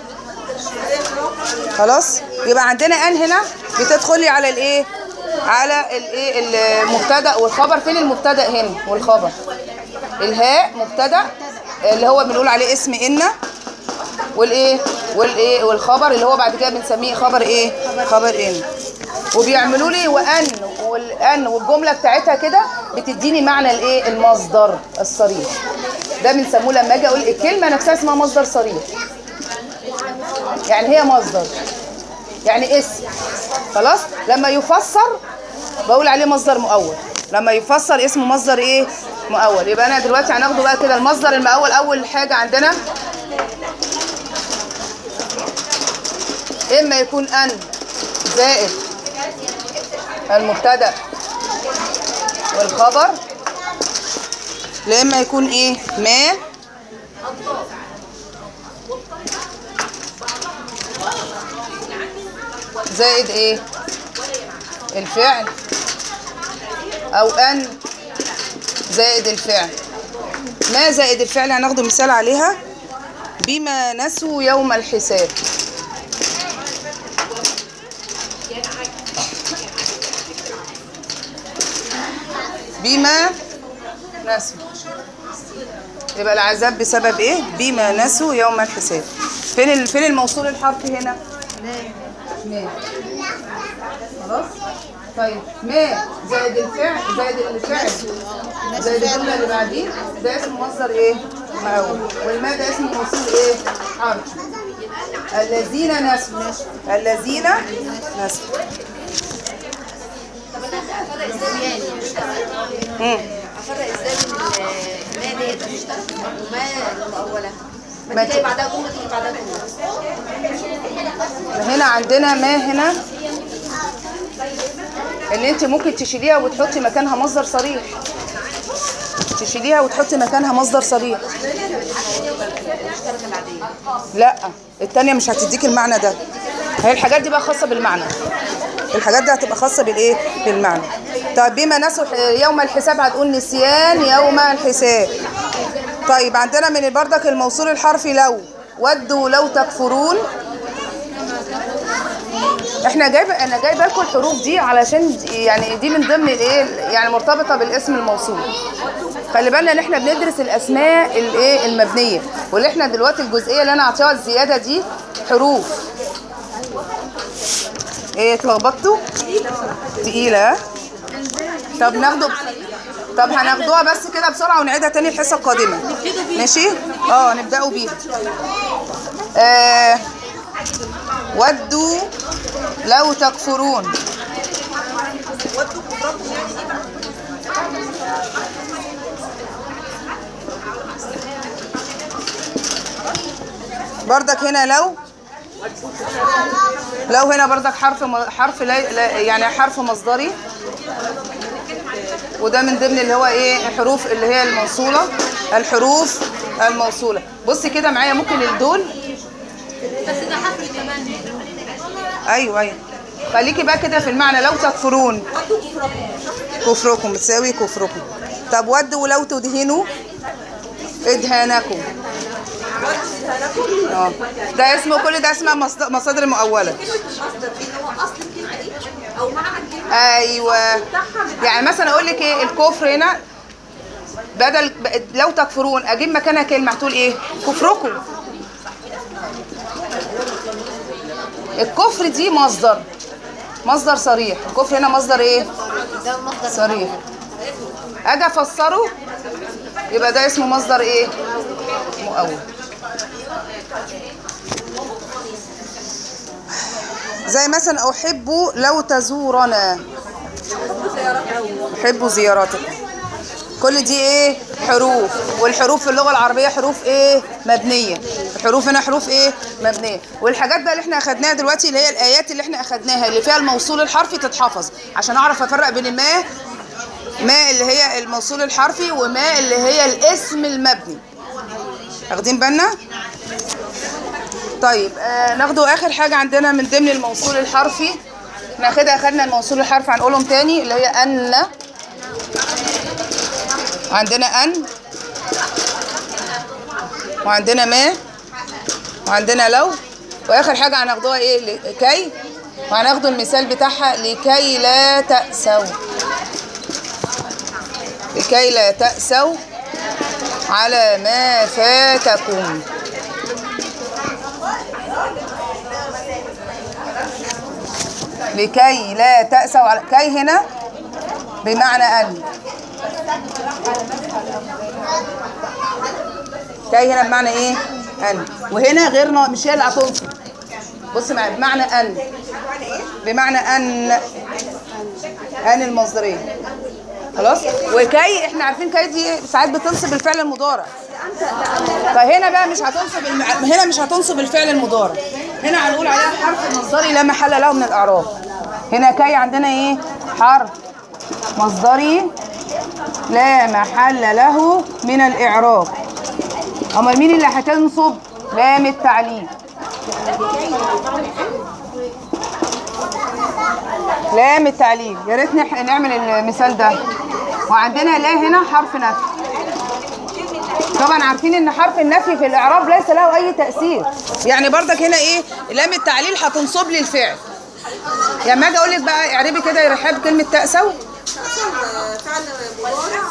خلاص يبقى عندنا أن هنا بتدخلي على الإيه على الإيه المبتدأ والخبر فين المبتدأ هنا والخبر الهاء مبتدأ اللي هو بنقول عليه اسم إن والايه والايه والخبر اللي هو بعد كده بنسميه خبر ايه خبر ان وبيعملوا لي وان والان والجمله بتاعتها كده بتديني معنى الايه المصدر الصريح ده بنسموه لما اجي اقول الكلمه نفسها اسمها مصدر صريح يعني هي مصدر يعني اسم خلاص لما يفسر بقول عليه مصدر مؤول لما يفسر اسمه مصدر ايه مؤول يبقى انا دلوقتي هناخده بقى كده المصدر المؤول اول حاجه عندنا اما يكون ان زائد المبتدا والخبر لا اما يكون ايه ما زائد ايه الفعل او ان زائد الفعل ما زائد الفعل هناخده مثال عليها بما نسوا يوم الحساب بما نسوا يبقى العذاب بسبب ايه بما نسوا يوم الحساب فين ال... فين الموصول الحرف هنا ما خلاص طيب ما زائد الفعل زائد الفعل زائد الجمله اللي بعديه ده اسمه مصدر ايه مقاول والما ده اسمه موصول ايه حرف الذين نسوا الذين نسوا امم افرق ازاي من ما ديت مشتركه وما المؤوله ما تلاقي ت- بعدها جمله تيجي بعدها جمله هنا عندنا ما هنا اللي انت ممكن تشيليها وتحطي مكانها مصدر صريح تشيليها وتحطي مكانها مصدر صريح لا التانية مش هتديك المعنى ده هي الحاجات دي بقى خاصة بالمعنى الحاجات دي هتبقى خاصة بالايه بالمعنى طيب بما نسوا يوم الحساب هتقول نسيان يوم الحساب طيب عندنا من بردك الموصول الحرفي لو ودوا لو تكفرون احنا جايبه انا جايبه لكم الحروف دي علشان يعني دي من ضمن الايه يعني مرتبطه بالاسم الموصول خلي بالنا ان احنا بندرس الاسماء الايه المبنيه واللي احنا دلوقتي الجزئيه اللي انا اعطيها الزياده دي حروف ايه اتلخبطتوا تقيله ها؟ طب ناخده طب هناخدوها بس كده بسرعه ونعيدها تاني الحصه القادمه ماشي اه نبداوا بيها آه ودوا لو تكفرون بردك هنا لو لو هنا بردك حرف م- حرف لا لا- يعني حرف مصدري وده من ضمن اللي هو ايه الحروف اللي هي الموصوله الحروف الموصوله بصي كده معايا ممكن الدول بس ده حرف التمني ايوه ايوه خليكي بقى كده في المعنى لو تكفرون كفركم بتساوي كفركم طب ودوا لو تدهنوا ادهانكم اه ده اسمه كل ده اسمها مصد- مصادر مؤوله ايوه يعني مثلا اقول لك ايه الكفر هنا بدل ب- لو تكفرون اجيب مكانها كلمه هتقول ايه كفركم الكفر دي مصدر مصدر صريح الكفر هنا مصدر ايه صريح اجي افسره يبقى ده اسمه مصدر ايه مؤول زي مثلا احب لو تزورنا احب زيارتك كل دي ايه حروف والحروف في اللغه العربيه حروف ايه مبنيه الحروف هنا حروف ايه مبنيه والحاجات بقى اللي احنا اخدناها دلوقتي اللي هي الايات اللي احنا اخدناها اللي فيها الموصول الحرفي تتحفظ عشان اعرف افرق بين ما ما اللي هي الموصول الحرفي وما اللي هي الاسم المبني واخدين بالنا طيب آه ناخده اخر حاجه عندنا من ضمن الموصول الحرفي احنا كده اخدنا الموصول الحرفي هنقولهم تاني اللي هي ان وعندنا ان وعندنا ما وعندنا لو واخر حاجه هناخدوها ايه لكي وهناخدوا المثال بتاعها لكي لا تأسوا لكي لا تأسوا على ما فاتكم لكي لا تأسوا على كي هنا بمعنى أن كي هنا بمعنى ايه ان وهنا غير نا- مش هي اللي هتنصب بص معايا بمعنى ان بمعنى ان ان المصدريه خلاص وكي احنا عارفين كي دي ساعات بتنصب الفعل المضارع فهنا بقى مش هتنصب الم... هنا مش هتنصب الفعل المضارع هنا هنقول عليها حرف مصدري لا محل له من الاعراب هنا كي عندنا ايه حرف مصدري لا محل له من الاعراب امال مين اللي هتنصب لام التعليم لام التعليم يا ريت نح- نعمل المثال ده وعندنا لا هنا حرف نفي طبعا عارفين ان حرف النفي في الاعراب ليس له اي تاثير يعني برضك هنا ايه لام التعليل هتنصب لي الفعل يعني ما اجي اقول لك بقى اعربي كده يا رحاب كلمه تاسوا فعل مضارع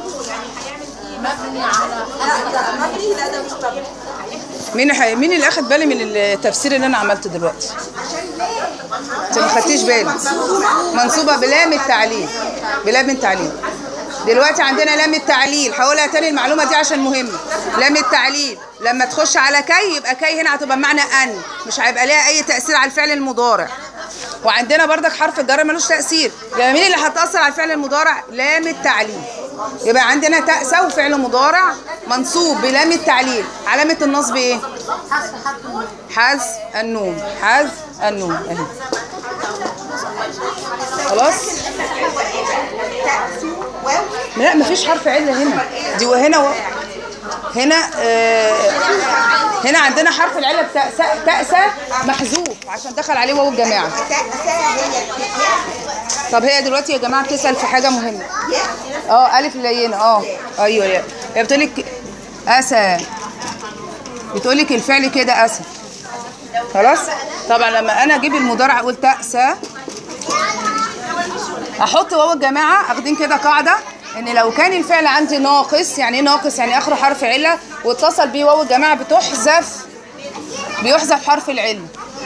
مبني على لا مبني لا ده مش مبني مين ح... مين اللي اخد بالي من التفسير اللي انا عملته دلوقتي انت ما خدتيش بالك منصوبه بلام التعليل بلام التعليل دلوقتي عندنا لام التعليل هقولها تاني المعلومه دي عشان مهمه لام التعليل لما تخش على كي يبقى كي هنا هتبقى بمعنى ان مش هيبقى ليها اي تاثير على الفعل المضارع وعندنا بردك حرف الجر ملوش تاثير يبقى مين اللي هتاثر على الفعل المضارع لام التعليل يبقى عندنا تأسى وفعل مضارع منصوب بلام التعليل علامة النصب ايه حذف النون حذف النون اهي خلاص لا مفيش حرف علة هنا دي وهنا و... هنا آه هنا عندنا حرف العلة بتأسى تأسى محذوف عشان دخل عليه واو الجماعة طب هي دلوقتي يا جماعة بتسأل في حاجة مهمة اه ألف اللينة اه أيوه يا هي بتقولك أسى بتقولك الفعل كده أسى خلاص طبعا لما أنا أجيب المضارع أقول تأسى احط واو الجماعه اخدين كده قاعده ان لو كان الفعل عندي ناقص يعني ايه ناقص يعني اخره حرف عله واتصل بيه واو الجماعه بتحذف بيحذف حرف العله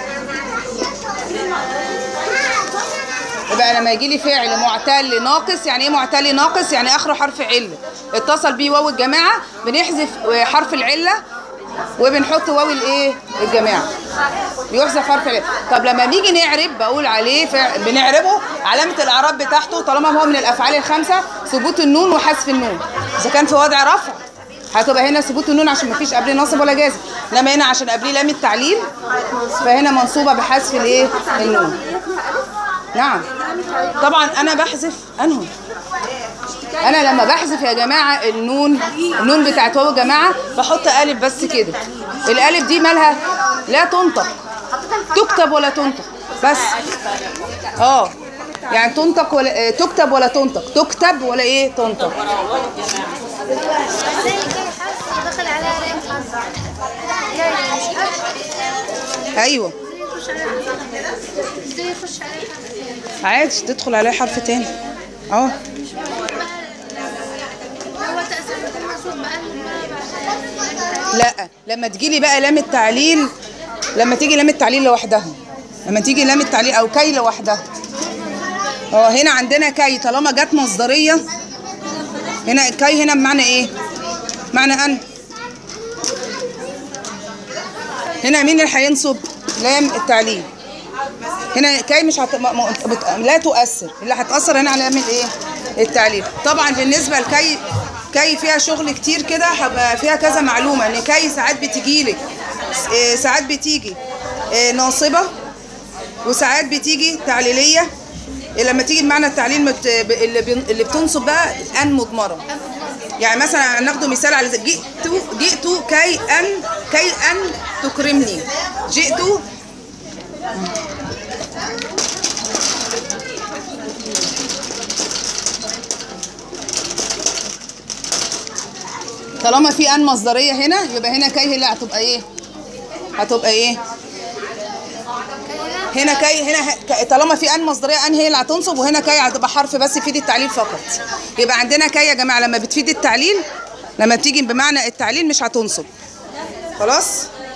يبقى لما يجي لي فعل معتل ناقص يعني ايه معتل ناقص يعني اخره حرف عله اتصل بيه واو الجماعه بنحذف حرف العله وبنحط واو الايه الجماعه بيحذف حرف العله طب لما نيجي نعرب بقول عليه فع... بنعربه علامه الاعراب بتاعته طالما هو من الافعال الخمسه ثبوت النون وحذف النون اذا كان في وضع رفع هتبقى هنا ثبوت النون عشان ما فيش قبليه نصب ولا جازم لما هنا عشان قبليه لام التعليل فهنا منصوبه بحذف الايه النون نعم طبعا انا بحذف انه انا لما بحذف يا جماعه النون النون بتاعت واو جماعه بحط الف بس كده الالف دي مالها لا تنطق تكتب ولا تنطق بس اه يعني تنطق ولا آه، تكتب ولا تنطق تكتب ولا ايه تنطق زي كده حرف دخل عليها لام خمسة يعني مش حرف ايوه يخش عليها حرف ازاي يخش عليها حرف عادي تدخل عليه حرف تاني اه هو تأثير المقصود بأن ما لا لما تجيلي بقى لام التعليل لما تيجي لام التعليل لوحدها لما تيجي لام التعليل او كي لوحدها اه هنا عندنا كي طالما جت مصدريه هنا كي هنا بمعنى ايه معنى ان هنا مين اللي هينصب لام التعليل هنا كي مش هت... م... م... بت... لا تؤثر اللي هتأثر هنا على لام الايه التعليل طبعا بالنسبه لكي كي فيها شغل كتير كده هبقى فيها كذا معلومه ان كي ساعات بتجيلك إيه، ساعات بتيجي إيه، ناصبه وساعات بتيجي تعليليه إيه، لما تيجي بمعنى التعليل مت... ب- اللي, بين... اللي بتنصب بقى ان مضمره يعني مثلا ناخده مثال على ذلك. جئت جئت كي ان كي ان تكرمني جئت طالما في ان مصدريه هنا يبقى هنا كي هي اللي هتبقى ايه هتبقى ايه هنا كي هنا ه- ك- طالما في ان مصدريه ان هي اللي هتنصب وهنا كي هتبقى حرف بس يفيد التعليل فقط يبقى عندنا كي يا جماعه لما بتفيد التعليل لما بتيجي بمعنى التعليل مش هتنصب خلاص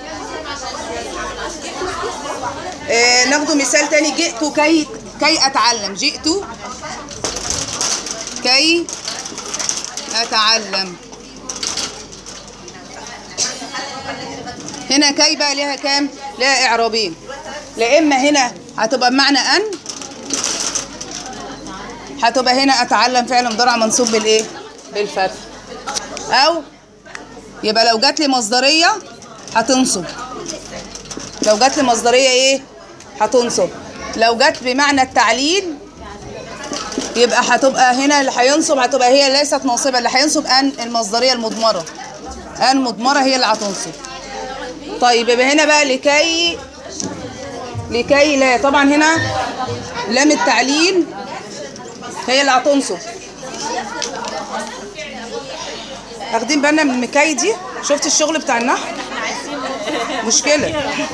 آه ناخده مثال تاني جئت كي كي اتعلم جئت كي اتعلم هنا كي بقى ليها كام ليها اعرابين لا اما هنا هتبقى بمعنى ان هتبقى هنا اتعلم فعل مضارع منصوب بالايه بالفتح او يبقى لو جات لي مصدريه هتنصب لو جات لي مصدريه ايه هتنصب لو جت بمعنى التعليل يبقى هتبقى هنا اللي هينصب هتبقى هي ليست ناصبه اللي هينصب ان المصدريه المضمره ان مضمره هي اللي هتنصب طيب يبقى هنا بقى لكي لكي لا طبعا هنا لام التعليل هي اللي هتنصب واخدين بالنا من المكاي دي شفت الشغل بتاع النحو مشكله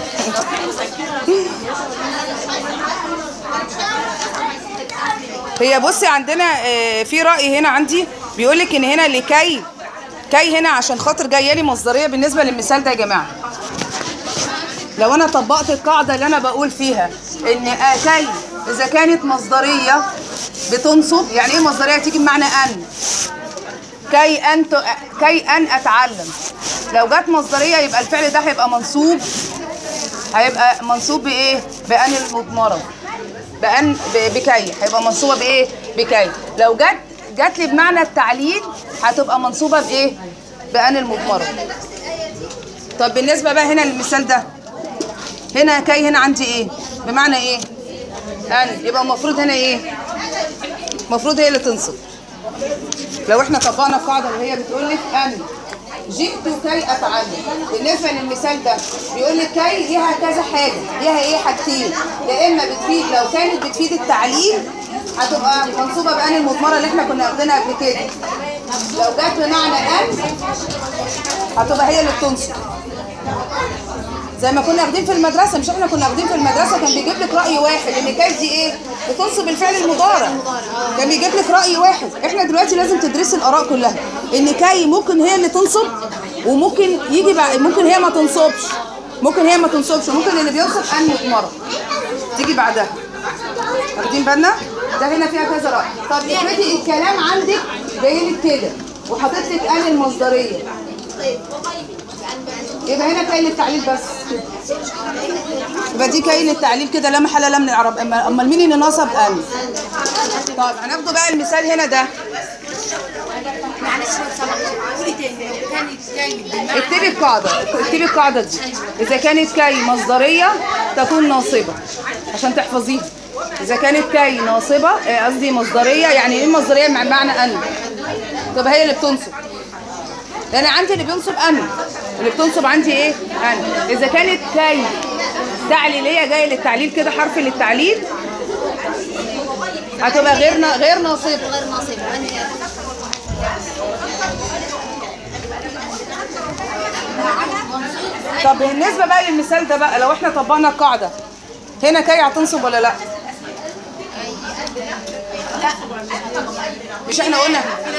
هي بصي عندنا آه، في رأي هنا عندي بيقولك ان هنا لكي كي هنا عشان خاطر جايه لي مصدريه بالنسبه للمثال ده يا جماعه لو انا طبقت القاعده اللي انا بقول فيها ان آه كي اذا كانت مصدريه بتنصب يعني ايه مصدريه تيجي بمعنى ان كي ان ت... كي ان اتعلم لو جت مصدريه يبقى الفعل ده هيبقى منصوب هيبقى منصوب بايه بان المضمره بان ب- بكي هيبقى منصوبه بايه بكي لو جت جات لي بمعنى التعليل هتبقى منصوبه بايه بان المضمره طب بالنسبه بقى هنا للمثال ده هنا كي هنا عندي ايه بمعنى ايه ان يبقى المفروض هنا ايه المفروض هي اللي تنصب لو احنا طبقنا القاعده اللي هي بتقول لك ان جئت كي افعل بالنسبه للمثال ده بيقول لك كي ليها كذا حاجه ليها ايه حاجتين يا اما بتفيد لو كانت بتفيد التعليل هتبقى منصوبه بان المضمره اللي احنا كنا واخدينها قبل كده لو جت بمعنى ان هتبقى هي اللي بتنصب زي ما كنا واخدين في المدرسه مش احنا كنا واخدين في المدرسه كان بيجيب لك راي واحد ان كاي دي ايه بتنصب الفعل المضارع كان بيجيب لك راي واحد احنا دلوقتي لازم تدرسي الاراء كلها ان كاي ممكن هي اللي تنصب وممكن يجي بعد ممكن هي ما تنصبش ممكن هي ما تنصبش ممكن اللي بينصب ان مضمره تيجي بعدها واخدين بالنا ده هنا فيها كذا راي طب افرضي الكلام عندك جاي لك كده وحاطط لك ان المصدريه يبقى هنا كاين التعليل بس يبقى دي كاين التعليل كده لا محل لا من العرب اما امال مين اللي نصب ان طب هناخده بقى المثال هنا ده معلش لو سمحت قولي تاني لو كانت جاي بمعنى اكتبي القاعده اكتبي القاعده دي اذا كانت كاي مصدريه تكون ناصبه عشان تحفظيها اذا كانت كاي ناصبه آه، قصدي مصدريه يعني ايه مصدريه مع معنى ان تبقى هي اللي بتنصب لان عندي اللي بينصب ان اللي بتنصب عندي ايه ان اذا كانت كاي تعليليه جايه للتعليل كده حرف للتعليل هتبقى غير نا- غير ناصبه غير ناصبة طب بالنسبه بقى للمثال ده بقى لو احنا طبقنا القاعده هنا كاي هتنصب ولا لا مش احنا قلنا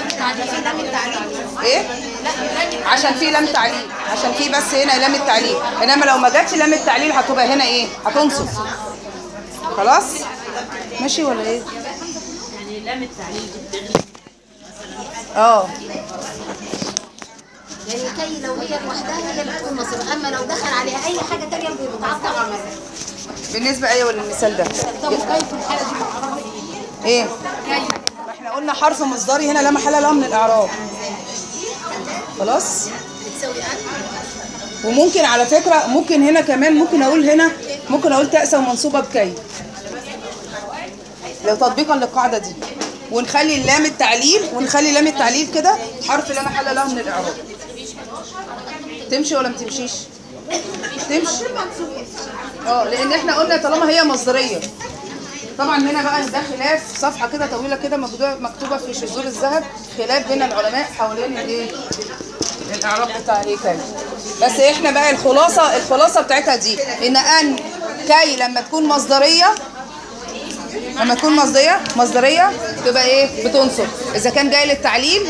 ايه عشان في لام تعليل عشان في بس هنا لام التعليل انما لو ما جاتش لام التعليل هتبقى هنا ايه هتنصب خلاص ماشي ولا ايه اه يعني كي لو هي لوحدها هي اللي بتكون ناصبة أما لو دخل عليها أي حاجة تانية بتعطل على المثل بالنسبه ايوه للمثال ده طب كي في الحالة دي بعرفها ايه ما احنا قلنا حرف مصدري هنا لا محل له من الاعراب خلاص بتساوي أن وممكن على فكره ممكن هنا كمان ممكن اقول هنا ممكن اقول تأسى ومنصوبه بكي لو تطبيقا للقاعده دي ونخلي اللام التعليل ونخلي لام التعليل كده حرف لا محل له من الاعراب تمشي ولا ما تمشيش تمشي اه لان احنا قلنا طالما هي مصدريه طبعا هنا بقى ده خلاف صفحه كده طويله كده مكتوبه مكتوبه في شذور الذهب خلاف بين العلماء حوالين الايه الاعراب بتاع ايه كي بس احنا بقى الخلاصه الخلاصه بتاعتها دي ان ان كي لما تكون مصدريه لما تكون مصدريه مصدريه تبقى ايه بتنصب اذا كان جاي للتعليل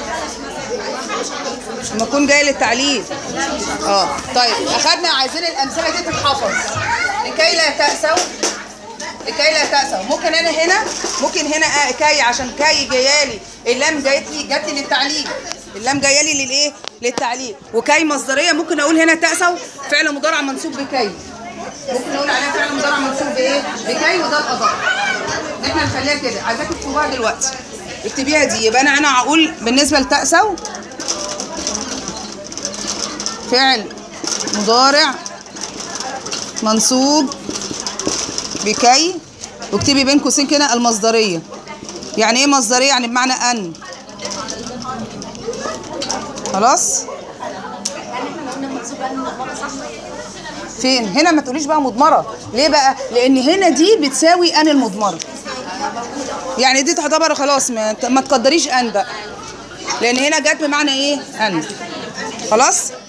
لما تكون جاي للتعليل اه طيب اخدنا عايزين الامثله دي تتحفظ لكي لا تأسوا لكي لا تأسوا ممكن انا هنا ممكن هنا آه كي عشان كي جايالي اللام جايت لي جات لي للتعليل اللام جايه لي للايه للتعليل وكي مصدريه ممكن اقول هنا تأسوا فعل مضارع منصوب بكي ممكن نقول عليها فعل مضارع منصوب بايه بكي وده الادق ان احنا نخليها كده عايزاك تكتبوها دلوقتي اكتبيها دي يبقى انا انا هقول بالنسبه لتأسوا فعل مضارع منصوب بكي واكتبي بين قوسين كده المصدريه يعني ايه مصدريه يعني بمعنى ان خلاص فين هنا ما تقوليش بقى مضمره ليه بقى لان هنا دي بتساوي ان المضمره يعني دي تعتبر خلاص ما, ما تقدريش ان بقى لان هنا جت بمعنى ايه ان خلاص